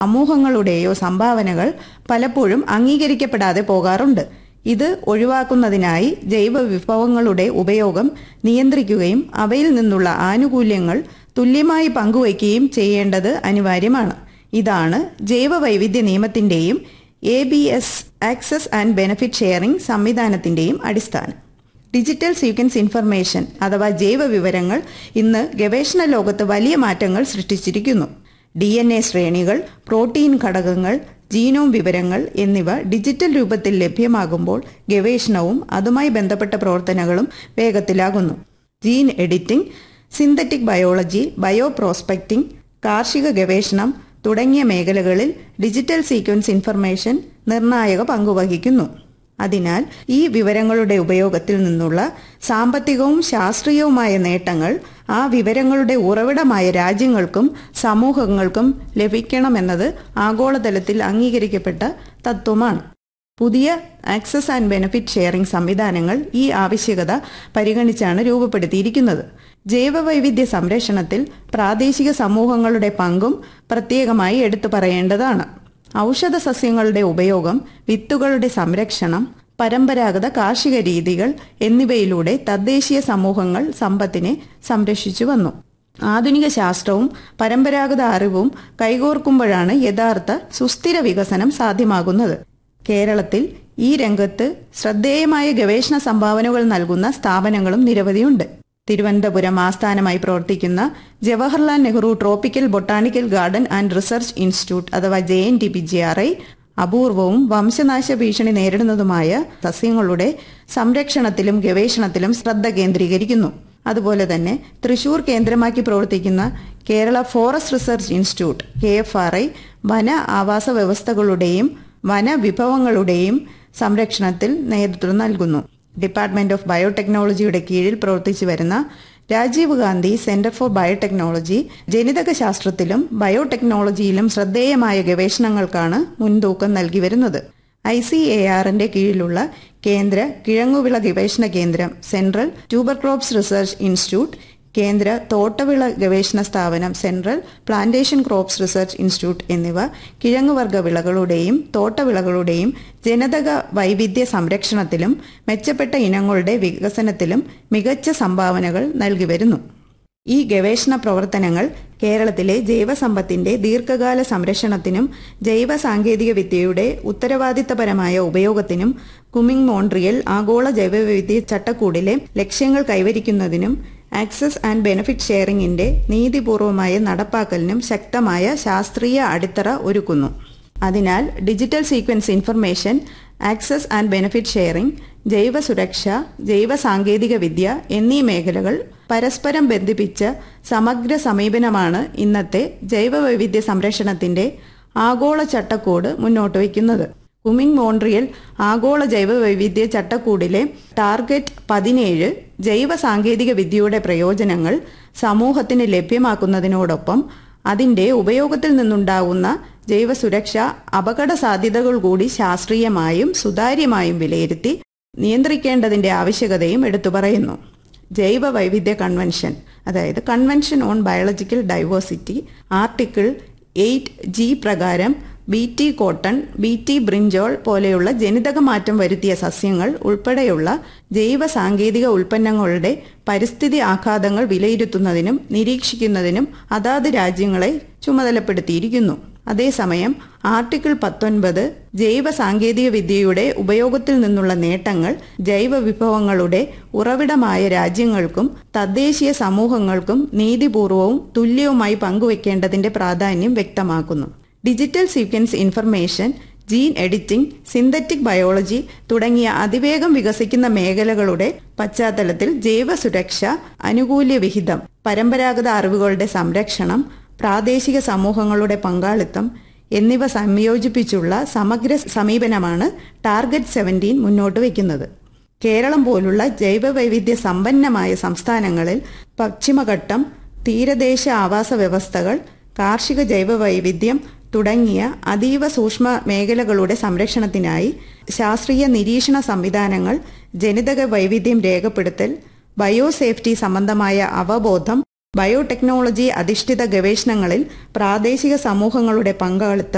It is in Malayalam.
സമൂഹങ്ങളുടെയോ സംഭാവനകൾ പലപ്പോഴും അംഗീകരിക്കപ്പെടാതെ പോകാറുണ്ട് ഇത് ഒഴിവാക്കുന്നതിനായി ജൈവ വിഭവങ്ങളുടെ ഉപയോഗം നിയന്ത്രിക്കുകയും അവയിൽ നിന്നുള്ള ആനുകൂല്യങ്ങൾ തുല്യമായി പങ്കുവയ്ക്കുകയും ചെയ്യേണ്ടത് അനിവാര്യമാണ് ഇതാണ് ജൈവ വൈവിധ്യ നിയമത്തിന്റെയും A B S access and benefit sharing സംവിധാനത്തിന്റെയും അടിസ്ഥാനം ഡിജിറ്റൽ സീക്വൻസ് ഇൻഫർമേഷൻ അഥവാ ജൈവ വിവരങ്ങൾ ഇന്ന് ഗവേഷണ ലോകത്ത് വലിയ മാറ്റങ്ങൾ സൃഷ്ടിച്ചിരിക്കുന്നു ഡി എൻ എ ശ്രേണികൾ പ്രോട്ടീൻ ഘടകങ്ങൾ ജീനോം വിവരങ്ങൾ എന്നിവ ഡിജിറ്റൽ രൂപത്തിൽ ലഭ്യമാകുമ്പോൾ ഗവേഷണവും അതുമായി ബന്ധപ്പെട്ട പ്രവർത്തനങ്ങളും വേഗത്തിലാകുന്നു gene editing synthetic biology bio prospecting കാർഷിക ഗവേഷണം തുടങ്ങിയ മേഖലകളിൽ ഡിജിറ്റൽ സീക്വൻസ് ഇൻഫർമേഷൻ നിർണായക പങ്കുവഹിക്കുന്നു അതിനാൽ ഈ വിവരങ്ങളുടെ ഉപയോഗത്തിൽ നിന്നുള്ള സാമ്പത്തികവും ശാസ്ത്രീയവുമായ നേട്ടങ്ങൾ ആ വിവരങ്ങളുടെ ഉറവിടമായ രാജ്യങ്ങൾക്കും സമൂഹങ്ങൾക്കും ലഭിക്കണമെന്നത് ആഗോളതലത്തിൽ അംഗീകരിക്കപ്പെട്ട തത്വമാണ് പുതിയ ആക്സസ് ആൻഡ് ബെനിഫിറ്റ് ഷെയറിംഗ് സംവിധാനങ്ങൾ ഈ ആവശ്യകത പരിഗണിച്ചാണ് രൂപപ്പെടുത്തിയിരിക്കുന്നത് ജൈവവൈവിധ്യ സംരക്ഷണത്തിൽ പ്രാദേശിക സമൂഹങ്ങളുടെ പങ്കും പ്രത്യേകമായി എടുത്തു പറയേണ്ടതാണ് ഔഷധ സസ്യങ്ങളുടെ ഉപയോഗം വിത്തുകളുടെ സംരക്ഷണം പരമ്പരാഗത കാർഷിക രീതികൾ എന്നിവയിലൂടെ തദ്ദേശീയ സമൂഹങ്ങൾ സമ്പത്തിനെ സംരക്ഷിച്ചു വന്നു ആധുനിക ശാസ്ത്രവും പരമ്പരാഗത അറിവും കൈകോർക്കുമ്പോഴാണ് യഥാർത്ഥ സുസ്ഥിര വികസനം സാധ്യമാകുന്നത് കേരളത്തിൽ ഈ രംഗത്ത് ശ്രദ്ധേയമായ ഗവേഷണ സംഭാവനകൾ നൽകുന്ന സ്ഥാപനങ്ങളും നിരവധിയുണ്ട് തിരുവനന്തപുരം ആസ്ഥാനമായി പ്രവർത്തിക്കുന്ന Jawaharlal Nehru tropical botanical garden and research institute അഥവാ J N T B G R I അപൂർവവും വംശനാശ ഭീഷണി നേരിടുന്നതുമായ സസ്യങ്ങളുടെ സംരക്ഷണത്തിലും ഗവേഷണത്തിലും ശ്രദ്ധ കേന്ദ്രീകരിക്കുന്നു അതുപോലെ തന്നെ തൃശൂർ കേന്ദ്രമാക്കി പ്രവർത്തിക്കുന്ന Kerala forest research institute K F R I വന ആവാസ വ്യവസ്ഥകളുടെയും വനവിഭവങ്ങളുടെയും സംരക്ഷണത്തിൽ നേതൃത്വം നൽകുന്നു ഡിപ്പാർട്ട്മെന്റ് ഓഫ് ബയോടെക്നോളജിയുടെ കീഴിൽ പ്രവർത്തിച്ചു വരുന്ന Rajiv Gandhi centre for biotechnology ജനിതക ശാസ്ത്രത്തിലും ബയോടെക്നോളജിയിലും ശ്രദ്ധേയമായ ഗവേഷണങ്ങൾക്കാണ് മുൻതൂക്കം നൽകി വരുന്നത് ഐ സി എ ആറിന്റെ കീഴിലുള്ള കേന്ദ്ര കിഴങ്ങുവിള ഗവേഷണ കേന്ദ്രം central tuber crops research institute കേന്ദ്ര തോട്ടവിള ഗവേഷണ സ്ഥാപനം central plantation crops research institute എന്നിവ കിഴങ്ങുവർഗ വിളകളുടെയും തോട്ടവിളകളുടെയും ജനിതക വൈവിധ്യ സംരക്ഷണത്തിലും മെച്ചപ്പെട്ട ഇനങ്ങളുടെ വികസനത്തിലും മികച്ച സംഭാവനകൾ നൽകി വരുന്നു ഈ ഗവേഷണ പ്രവർത്തനങ്ങൾ കേരളത്തിലെ ജൈവസമ്പത്തിന്റെ ദീർഘകാല സംരക്ഷണത്തിനും ജൈവ സാങ്കേതിക വിദ്യയുടെ ഉത്തരവാദിത്തപരമായ ഉപയോഗത്തിനും കുമിങ് മോൺട്രിയൽ ആഗോള ജൈവവൈവിധ്യ ചട്ടക്കൂടിലെ ലക്ഷ്യങ്ങൾ കൈവരിക്കുന്നതിനും ആക്സസ് ആൻഡ് ബെനിഫിറ്റ് ഷെയറിംഗിന്റെ നീതിപൂർവമായ നടപ്പാക്കലിനും ശക്തമായ ശാസ്ത്രീയ അടിത്തറ ഒരുക്കുന്നു അതിനാൽ digital sequence information access and benefit sharing ജൈവ സുരക്ഷ ജൈവ സാങ്കേതിക വിദ്യ എന്നീ മേഖലകൾ പരസ്പരം ബന്ധിപ്പിച്ച സമഗ്ര സമീപനമാണ് ഇന്നത്തെ ജൈവവൈവിധ്യ സംരക്ഷണത്തിന്റെ ആഗോള ചട്ടക്കൂട് മുന്നോട്ട് വയ്ക്കുന്നത് കുമിങ് മോൺട്രിയൽ ആഗോള ജൈവവൈവിധ്യ ചട്ടക്കൂടിലെ ടാർഗറ്റ് പതിനേഴ് ജൈവ സാങ്കേതിക വിദ്യയുടെ പ്രയോജനങ്ങൾ സമൂഹത്തിന് ലഭ്യമാക്കുന്നതിനോടൊപ്പം അതിന്റെ ഉപയോഗത്തിൽ നിന്നുണ്ടാകുന്ന ജൈവ സുരക്ഷ അപകട സാധ്യതകൾ കൂടി ശാസ്ത്രീയമായും സുതാര്യമായും വിലയിരുത്തി നിയന്ത്രിക്കേണ്ടതിന്റെ ആവശ്യകതയും എടുത്തു പറയുന്നു ജൈവ വൈവിധ്യ കൺവെൻഷൻ അതായത് convention on biological diversity article eight G പ്രകാരം B T cotton B T brinjal പോലെയുള്ള ജനിതക മാറ്റം വരുത്തിയ സസ്യങ്ങൾ ഉൾപ്പെടെയുള്ള ജൈവ സാങ്കേതിക ഉൽപ്പന്നങ്ങളുടെ പരിസ്ഥിതി ആഘാതങ്ങൾ വിലയിരുത്തുന്നതിനും നിരീക്ഷിക്കുന്നതിനും അതാത് രാജ്യങ്ങളെ ചുമതലപ്പെടുത്തിയിരിക്കുന്നു അതേസമയം ആർട്ടിക്കിൾ പത്തൊൻപത് ജൈവ സാങ്കേതിക വിദ്യയുടെ ഉപയോഗത്തിൽ നിന്നുള്ള നേട്ടങ്ങൾ ജൈവ വിഭവങ്ങളുടെ ഉറവിടമായ രാജ്യങ്ങൾക്കും തദ്ദേശീയ സമൂഹങ്ങൾക്കും നീതിപൂർവവും തുല്യവുമായി പങ്കുവയ്ക്കേണ്ടതിന്റെ പ്രാധാന്യം വ്യക്തമാക്കുന്നു digital sequence information gene editing synthetic biology തുടങ്ങിയ അതിവേഗം വികസിക്കുന്ന മേഖലകളുടെ പശ്ചാത്തലത്തിൽ ജൈവ സുരക്ഷ അനുകൂല്യ വിഹിതം പരമ്പരാഗത അറിവുകളുടെ സംരക്ഷണം പ്രാദേശിക സമൂഹങ്ങളുടെ പങ്കാളിത്തം എന്നിവ സംയോജിപ്പിച്ചുള്ള സമഗ്ര സമീപനമാണ് ടാർഗറ്റ് സെവൻറ്റീൻ മുന്നോട്ട് വയ്ക്കുന്നത് കേരളം പോലുള്ള ജൈവവൈവിധ്യ സമ്പന്നമായ സംസ്ഥാനങ്ങളിൽ പശ്ചിമഘട്ടം തീരദേശ ആവാസ വ്യവസ്ഥകൾ കാർഷിക ജൈവവൈവിധ്യം തുടങ്ങിയ അതീവ സൂക്ഷ്മ മേഖലകളുടെ സംരക്ഷണത്തിനായി ശാസ്ത്രീയ നിരീക്ഷണ സംവിധാനങ്ങൾ ജനിതക വൈവിധ്യം രേഖപ്പെടുത്തൽ ബയോസേഫ്റ്റി സംബന്ധമായ അവബോധം ബയോടെക്നോളജി അധിഷ്ഠിത ഗവേഷണങ്ങളിൽ പ്രാദേശിക സമൂഹങ്ങളുടെ പങ്കാളിത്തം